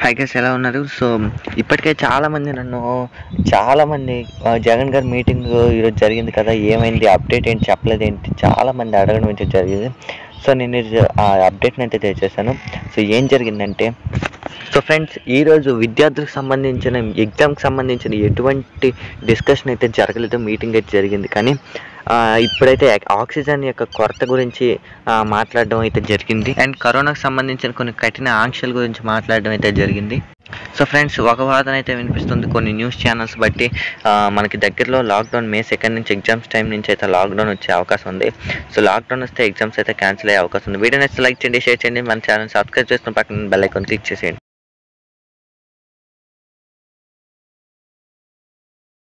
hi guys ఎలా ఉన్నారు so ఇప్పటికే చాలా మంది నన్ను చాలా మంది ఆ, జగన్ గారి మీటింగ్ ఈరోజు జరిగింది కదా ఏమైంది అప్డేట్ ఏంటి చెప్పలేదు ఏంటి చాలా మంది అడగడం అయితే జరిగింది సో నేను ఈరోజు ఆ అప్డేట్ని అయితే తెచ్చేసాను సో ఏం జరిగిందంటే సో ఫ్రెండ్స్ ఈరోజు విద్యార్థులకు సంబంధించిన ఎగ్జామ్కి సంబంధించిన ఎటువంటి డిస్కషన్ అయితే జరగలేదు మీటింగ్ అయితే జరిగింది కానీ ఆ, ఇప్పుడైతే ఆక్సిజన్ యొక్క కొరత గురించి ఆ, మాట్లాడడం అయితే జరిగింది అండ్ కరోనాకు సంబంధించిన కొన్ని కఠిన ఆంక్షల గురించి మాట్లాడడం అయితే జరిగింది సో ఫ్రెండ్స్ ఒక వాదన అయితే వినిపిస్తుంది కొన్ని న్యూస్ ఛానల్స్ బట్టి ఆ, మనకి దగ్గరలో లాక్డౌన్ మే సెకండ్ నుంచి ఎగ్జామ్స్ టైం నుంచి అయితే లాక్డౌన్ వచ్చే అవకాశం ఉంది సో లాక్డౌన్ వస్తే ఎగ్జామ్స్ అయితే క్యాన్సిల్ అయ్యే అవకాశం ఉంది వీడియో నచ్చితే లైక్ చేయండి షేర్ చేయండి మన ఛానల్ సబ్స్క్రైబ్ చేసుకున్న పక్కన బెల్ ఐకాన్ క్లిక్ చేసేయండి